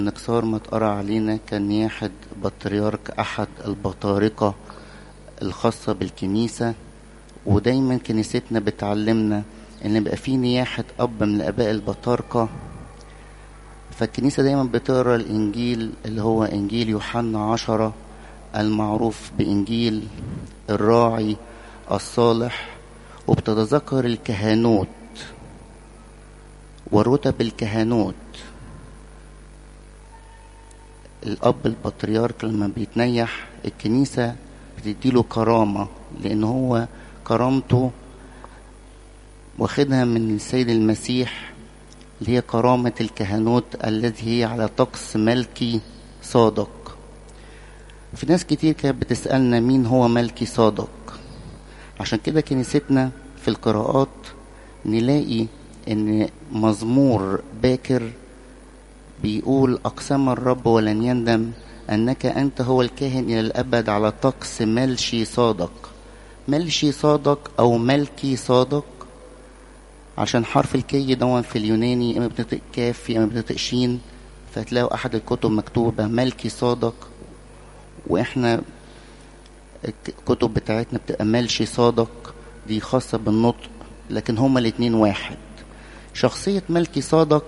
نكسار ما اتقرا علينا كان نياحة بطريرك أحد البطارقة الخاصة بالكنيسة ودايما كنيستنا بتعلمنا إن يبقى في نياحة أب من الآباء البطارقة فالكنيسة دايما بتقرا الإنجيل اللي هو إنجيل يوحنا عشرة المعروف بإنجيل الراعي الصالح وبتتذكر الكهنوت ورتب الكهنوت الأب البطريرك لما بيتنيح الكنيسة بتديله كرامة لأن هو كرامته واخدها من السيد المسيح اللي هي كرامة الكهنوت الذي هي على طقس ملكي صادق في ناس كتير كانت بتسألنا مين هو ملكي صادق عشان كده كنيستنا في القراءات نلاقي ان مزمور باكر بيقول أقسم الرب ولن يندم أنك أنت هو الكاهن إلى الأبد على طقس ملشي صادق ملشي صادق أو ملكي صادق عشان حرف الكي دون في اليوناني إما بتنطق كاف إما بتنطق شين فتلاقوا أحد الكتب مكتوبة ملكي صادق وإحنا الكتب بتاعتنا بتبقى ملشي صادق دي خاصة بالنطق لكن هما الاتنين واحد شخصية ملكي صادق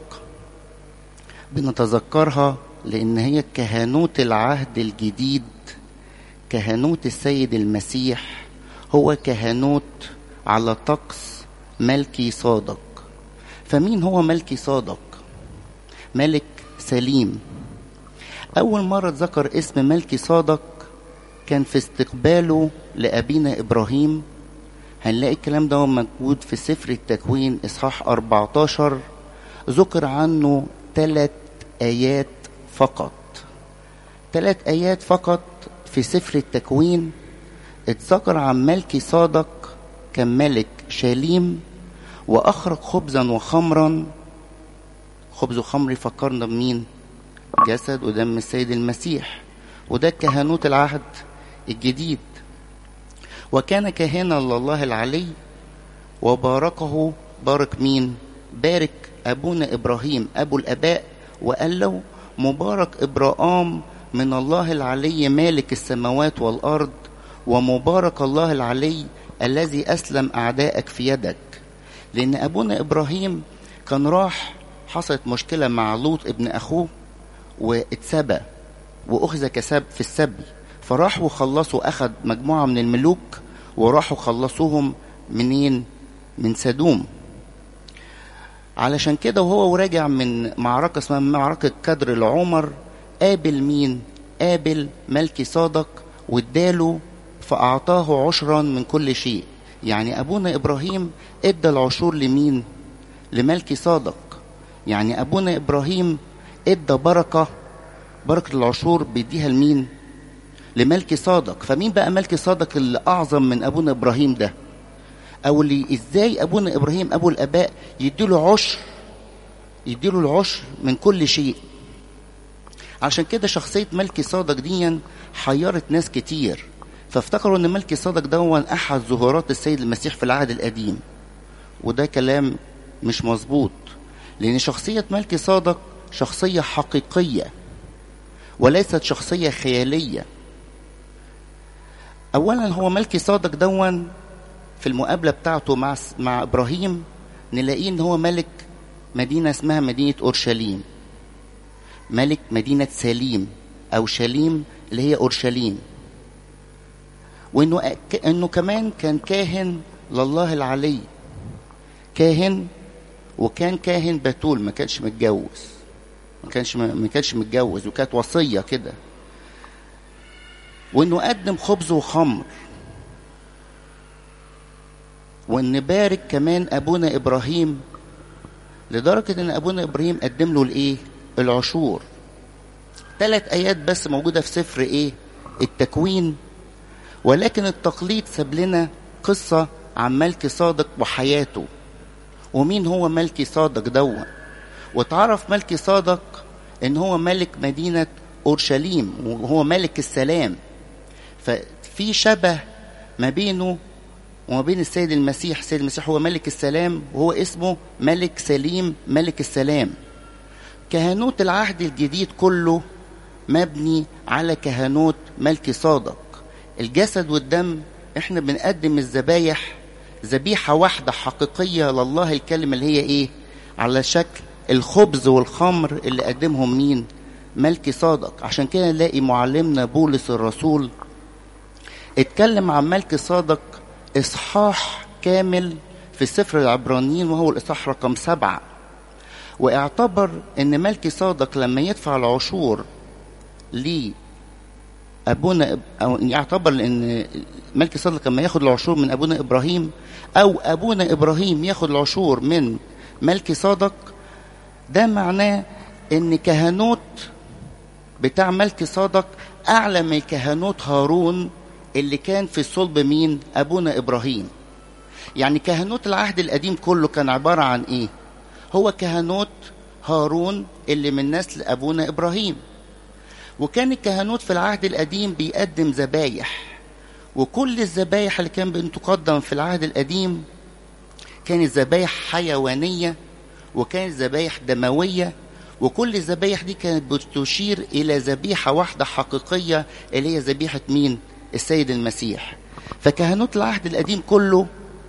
بنتذكرها لأن هي كهنوت العهد الجديد كهنوت السيد المسيح هو كهنوت على طقس ملكي صادق فمين هو ملكي صادق ملك سليم أول مرة ذكر اسم ملكي صادق كان في استقباله لأبينا إبراهيم هنلاقي الكلام ده موجود في سفر التكوين إصحاح 14 ذكر عنه ثلاث آيات فقط ثلاث آيات فقط في سفر التكوين اتذكر عن ملكي صادق كان ملك شاليم وأخرج خبزا وخمرا خبز وخمر يفكرنا بمين جسد ودم السيد المسيح وده كهنوت العهد الجديد وكان كاهنا لله العلي وباركه بارك مين بارك أبونا إبراهيم أبو الآباء وقال له مبارك إبراهام من الله العلي مالك السماوات والأرض ومبارك الله العلي الذي أسلم أعدائك في يدك لأن أبونا إبراهيم كان راح حصلت مشكلة مع لوط ابن أخوه واتسبى وأخذ كسب في السبي فراح وخلصوا أخذ مجموعة من الملوك وراحوا خلصوهم منين من سدوم علشان كده وهو راجع من معركة اسمها معركة كدر العمر قابل مين قابل ملكي صادق واداله فأعطاه عشرا من كل شيء يعني أبونا إبراهيم ادى العشور لمين لملكي صادق يعني أبونا إبراهيم ادى بركة بركة العشور بيديها لمين لملكي صادق فمين بقى ملكي صادق اللي أعظم من أبونا إبراهيم ده او اللي ازاي ابونا ابراهيم ابو الاباء يديله عشر يديله العشر من كل شيء عشان كده شخصية ملكي صادق دي حيرت ناس كتير فافتكروا ان ملكي صادق دون احد ظهورات السيد المسيح في العهد القديم وده كلام مش مظبوط لان شخصية ملكي صادق شخصية حقيقية وليست شخصية خيالية اولا هو ملكي صادق دون في المقابلة بتاعته مع مع إبراهيم نلاقيه إن هو ملك مدينة اسمها مدينة أورشليم ملك مدينة سليم أو شليم اللي هي أورشليم وإنه إنه كمان كان كاهن لله العلي كاهن وكان كاهن بتول ما كانش متجوز ما كانش ما كانش متجوز وكانت وصية كده وإنه قدم خبز وخمر وان بارك كمان ابونا ابراهيم لدرجه ان ابونا ابراهيم قدم له الايه العشور ثلاث ايات بس موجوده في سفر ايه التكوين ولكن التقليد ساب لنا قصه عن ملكي صادق وحياته ومين هو ملكي صادق دون وتعرف ملكي صادق ان هو ملك مدينه اورشليم وهو ملك السلام ففي شبه ما بينه وما بين السيد المسيح السيد المسيح هو ملك السلام وهو اسمه ملك سليم ملك السلام كهنوت العهد الجديد كله مبني على كهنوت ملكي صادق الجسد والدم احنا بنقدم الذبايح ذبيحة واحدة حقيقية لله الكلمة اللي هي ايه على شكل الخبز والخمر اللي قدمهم مين ملكي صادق عشان كده نلاقي معلمنا بولس الرسول اتكلم عن ملكي صادق اصحاح كامل في سفر العبرانيين وهو الاصحاح رقم سبعة واعتبر ان ملكي صادق لما يدفع العشور لابونا او يعتبر ان ملكي صادق لما ياخد العشور من ابونا ابراهيم او ابونا ابراهيم ياخد العشور من ملكي صادق ده معناه ان كهنوت بتاع ملكي صادق اعلى من كهنوت هارون اللي كان في صلب مين ابونا ابراهيم يعني كهنوت العهد القديم كله كان عباره عن ايه هو كهنوت هارون اللي من نسل ابونا ابراهيم وكان الكهنوت في العهد القديم بيقدم ذبايح وكل الذبايح اللي كان بتقدم في العهد القديم كانت ذبايح حيوانيه وكانت ذبايح دمويه وكل الذبايح دي كانت بتشير الى ذبيحه واحده حقيقيه اللي هي ذبيحه مين السيد المسيح فكهنوت العهد القديم كله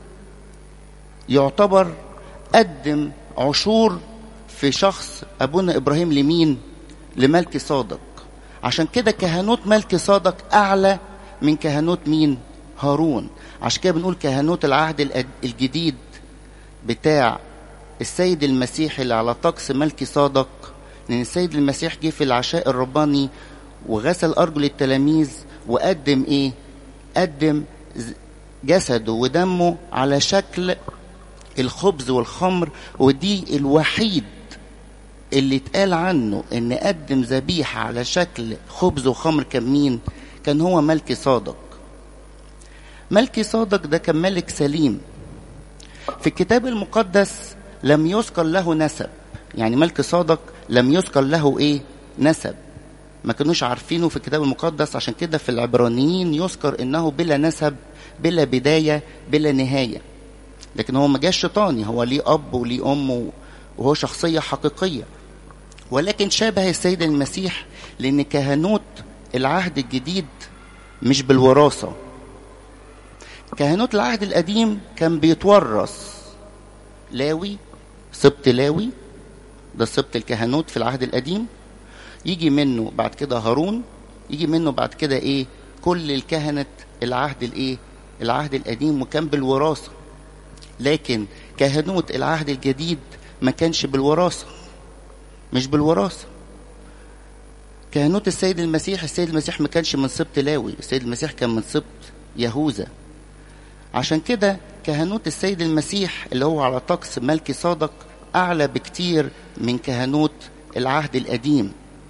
يعتبر قدم عشور في شخص ابونا ابراهيم لمين لملك صادق عشان كده كهنوت ملك صادق اعلى من كهنوت مين هارون عشان كده بنقول كهنوت العهد الجديد بتاع السيد المسيح اللي على طقس ملك صادق لان السيد المسيح جه في العشاء الرباني وغسل ارجل التلاميذ وقدم ايه قدم جسده ودمه على شكل الخبز والخمر ودي الوحيد اللي اتقال عنه ان قدم ذبيحة على شكل خبز وخمر كان مين كان هو ملكي صادق ملكي صادق ده كان ملك سليم في الكتاب المقدس لم يذكر له نسب يعني ملك صادق لم يذكر له ايه نسب ما كانوش عارفينه في الكتاب المقدس عشان كده في العبرانيين يذكر انه بلا نسب بلا بداية بلا نهاية لكن هو ما جاش شيطاني هو ليه اب وليه ام وهو شخصيه حقيقيه ولكن شابه السيد المسيح لان كهنوت العهد الجديد مش بالوراثه كهنوت العهد القديم كان بيتورث لاوي سبط لاوي ده سبط الكهنوت في العهد القديم يجي منه بعد كده هارون يجي منه بعد كده ايه كل الكهنة العهد الايه العهد القديم وكان بالوراثه لكن كهنوت العهد الجديد ما كانش بالوراثة مش بالوراثة كهنوت السيد المسيح السيد المسيح ما كانش من سبط لاوي السيد المسيح كان من سبط يهوذا عشان كده كهنوت السيد المسيح اللي هو على طقس ملكي صادق أعلى بكتير من كهنوت العهد القديم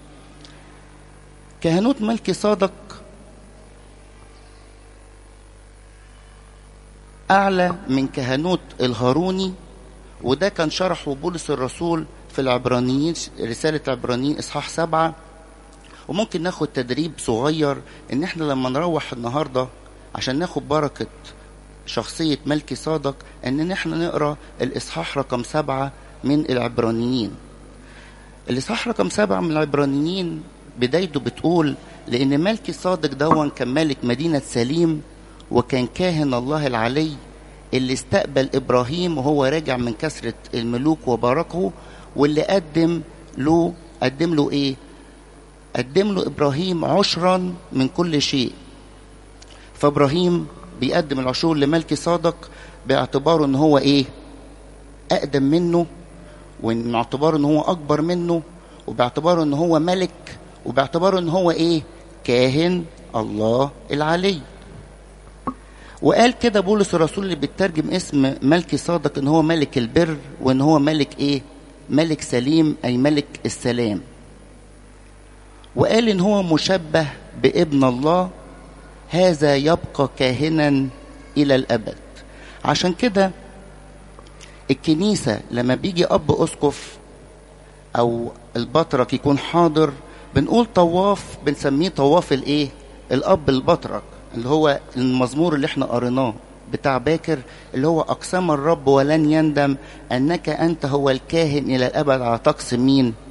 كهنوت ملكي صادق أعلى من كهنوت الهاروني وده كان شرحه بولس الرسول في العبرانيين رسالة العبرانيين إصحاح سبعة وممكن ناخد تدريب صغير إن إحنا لما نروح النهاردة عشان ناخد بركة شخصية ملكي صادق إن إحنا نقرأ الإصحاح رقم سبعة من العبرانيين الإصحاح رقم سبعة من العبرانيين بدايته بتقول لأن ملكي صادق دون كان ملك مدينة سليم وكان كاهن الله العلي اللي استقبل ابراهيم وهو راجع من كثره الملوك وباركه واللي قدم له قدم له ايه قدم له ابراهيم عشرا من كل شيء فابراهيم بيقدم العشور لملكي صادق باعتباره ان هو ايه اقدم منه وان اعتباره ان هو اكبر منه وباعتباره ان هو ملك وباعتباره ان هو ايه كاهن الله العلي وقال كده بولس الرسول اللي بيترجم اسم ملكي صادق ان هو ملك البر وان هو ملك ايه ملك سليم اي ملك السلام وقال ان هو مشبه بابن الله هذا يبقى كاهنا الى الابد عشان كده الكنيسه لما بيجي اب اسقف او البطرك يكون حاضر بنقول طواف بنسميه طواف الايه الاب البطرك اللي هو المزمور اللي احنا قريناه بتاع باكر اللي هو اقسم الرب ولن يندم انك انت هو الكاهن الى الابد على طقس مين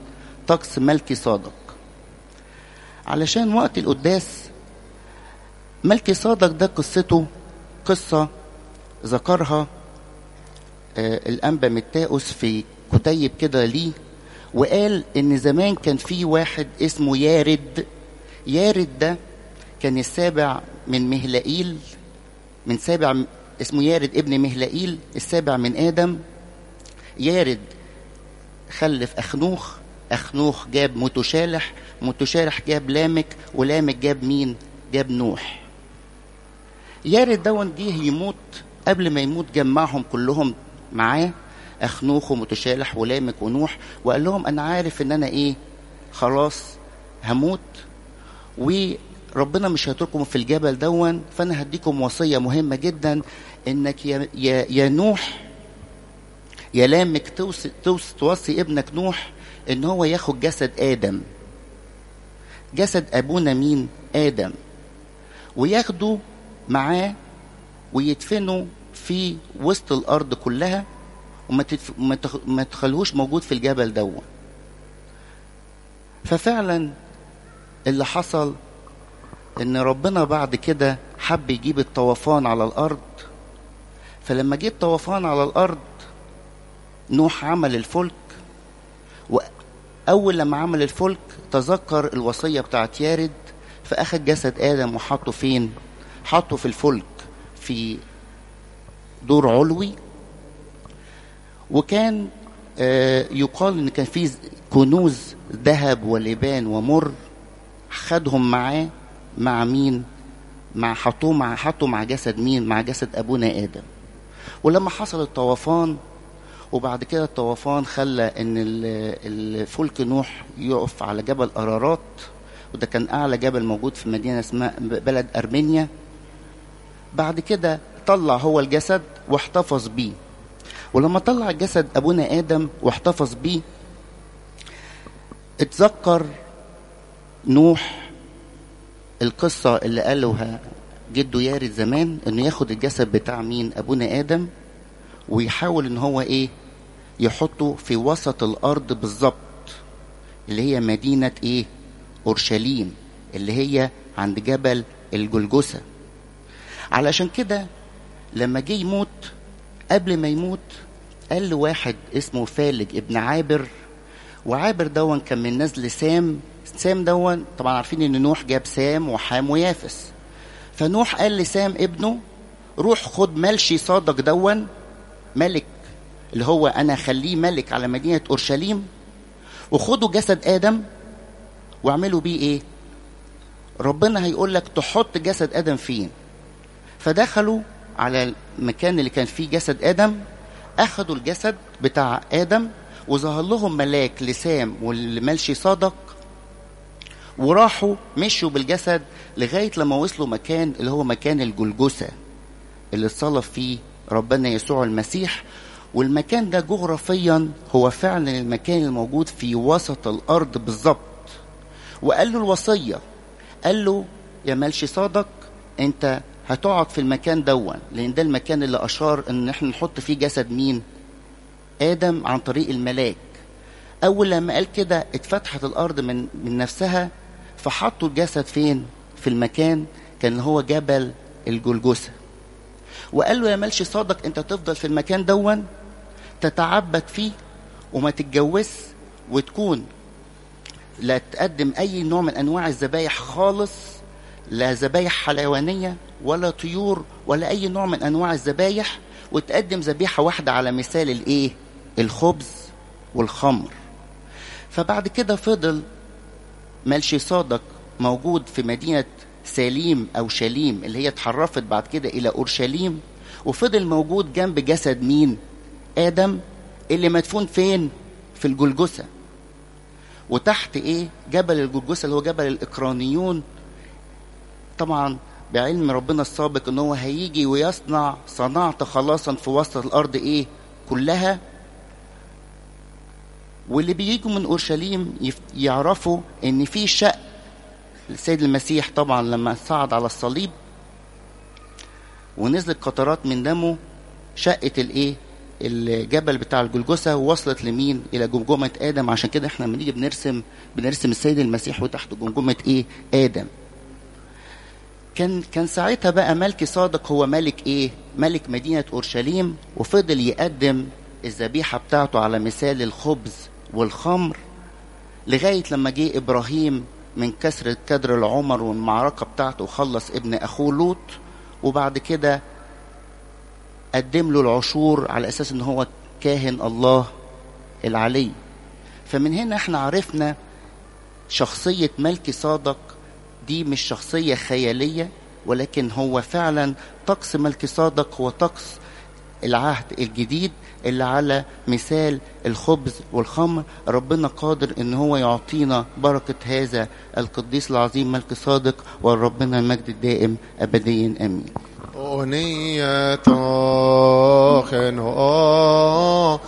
طقس ملكي صادق علشان وقت القداس ملكي صادق ده قصته قصة ذكرها آه الأنبا متاؤس في كتيب كده ليه وقال إن زمان كان في واحد اسمه يارد يارد ده كان السابع من مهلائيل من سابع اسمه يارد ابن مهلائيل السابع من آدم يارد خلف أخنوخ أخنوخ جاب متشالح متشالح جاب لامك ولامك جاب مين جاب نوح يارد دون جه يموت قبل ما يموت جمعهم كلهم معاه أخنوخ ومتشالح ولامك ونوح وقال لهم أنا عارف إن أنا إيه خلاص هموت وربنا مش هيترككم في الجبل دون فأنا هديكم وصية مهمة جدا إنك يا, يا, يا نوح يا لامك توصي, توصي, توصي ابنك نوح إن هو ياخد جسد آدم جسد أبونا مين آدم وياخده معاه ويدفنوا في وسط الارض كلها وما تدف... ما تخلوش موجود في الجبل دون ففعلا اللي حصل ان ربنا بعد كده حب يجيب الطوفان على الارض فلما جه الطوفان على الارض نوح عمل الفلك واول لما عمل الفلك تذكر الوصيه بتاعت يارد فاخد جسد ادم وحطه فين حطه في الفلك في دور علوي وكان يقال ان كان في كنوز ذهب ولبان ومر خدهم معاه مع مين مع حطوه مع حطوا مع جسد مين مع جسد ابونا ادم ولما حصل الطوفان وبعد كده الطوفان خلى ان الفلك نوح يقف على جبل ارارات وده كان اعلى جبل موجود في مدينه اسمها بلد ارمينيا بعد كده طلع هو الجسد واحتفظ بيه ولما طلع جسد ابونا ادم واحتفظ بيه اتذكر نوح القصة اللي قالوها جده يارد زمان انه ياخد الجسد بتاع مين ابونا ادم ويحاول ان هو ايه يحطه في وسط الارض بالظبط اللي هي مدينة ايه اورشليم اللي هي عند جبل الجلجسه علشان كده لما جه يموت قبل ما يموت قال له واحد اسمه فالج ابن عابر وعابر دون كان من نسل سام سام دون طبعا عارفين ان نوح جاب سام وحام ويافس فنوح قال لسام ابنه روح خد ملشي صادق دون ملك اللي هو انا خليه ملك على مدينه اورشليم وخدوا جسد ادم واعملوا بيه ايه ربنا هيقول لك تحط جسد ادم فين فدخلوا على المكان اللي كان فيه جسد ادم اخذوا الجسد بتاع ادم وظهر لهم ملاك لسام والملشي صادق وراحوا مشوا بالجسد لغايه لما وصلوا مكان اللي هو مكان الجلجسه اللي اتصلب فيه ربنا يسوع المسيح والمكان ده جغرافيا هو فعلا المكان الموجود في وسط الارض بالظبط وقال له الوصيه قال له يا ملشي صادق انت هتقعد في المكان دون لان ده المكان اللي اشار ان احنا نحط فيه جسد مين ادم عن طريق الملاك اول لما قال كده اتفتحت الارض من من نفسها فحطوا الجسد فين في المكان كان هو جبل الجلجسه وقال له يا ملشي صادق انت تفضل في المكان دون تتعبد فيه وما تتجوز وتكون لا تقدم اي نوع من انواع الذبايح خالص لا ذبايح حيوانيه ولا طيور ولا اي نوع من انواع الذبايح وتقدم ذبيحه واحده على مثال الايه الخبز والخمر فبعد كده فضل ملشي صادق موجود في مدينه سليم او شليم اللي هي اتحرفت بعد كده الى اورشليم وفضل موجود جنب جسد مين ادم اللي مدفون فين في الجلجسه وتحت ايه جبل الجلجسه اللي هو جبل الاقرانيون طبعا بعلم ربنا السابق ان هو هيجي ويصنع صنعت خلاصا في وسط الارض ايه كلها واللي بيجوا من اورشليم يعرفوا ان في شق السيد المسيح طبعا لما صعد على الصليب ونزلت قطرات من دمه شقت الايه الجبل بتاع الجلجسة ووصلت لمين الى جمجمة ادم عشان كده احنا لما نيجي بنرسم بنرسم السيد المسيح وتحت جمجمة ايه ادم كان كان ساعتها بقى ملك صادق هو ملك ايه ملك مدينة اورشليم وفضل يقدم الذبيحة بتاعته على مثال الخبز والخمر لغاية لما جه ابراهيم من كسرة كدر العمر والمعركة بتاعته وخلص ابن اخوه لوط وبعد كده قدم له العشور على اساس ان هو كاهن الله العلي فمن هنا احنا عرفنا شخصية ملكي صادق دي مش شخصية خيالية ولكن هو فعلا طقس ملكي صادق هو طقس العهد الجديد اللي على مثال الخبز والخمر ربنا قادر ان هو يعطينا بركة هذا القديس العظيم ملك صادق وربنا المجد الدائم ابديا امين أغنية خنقا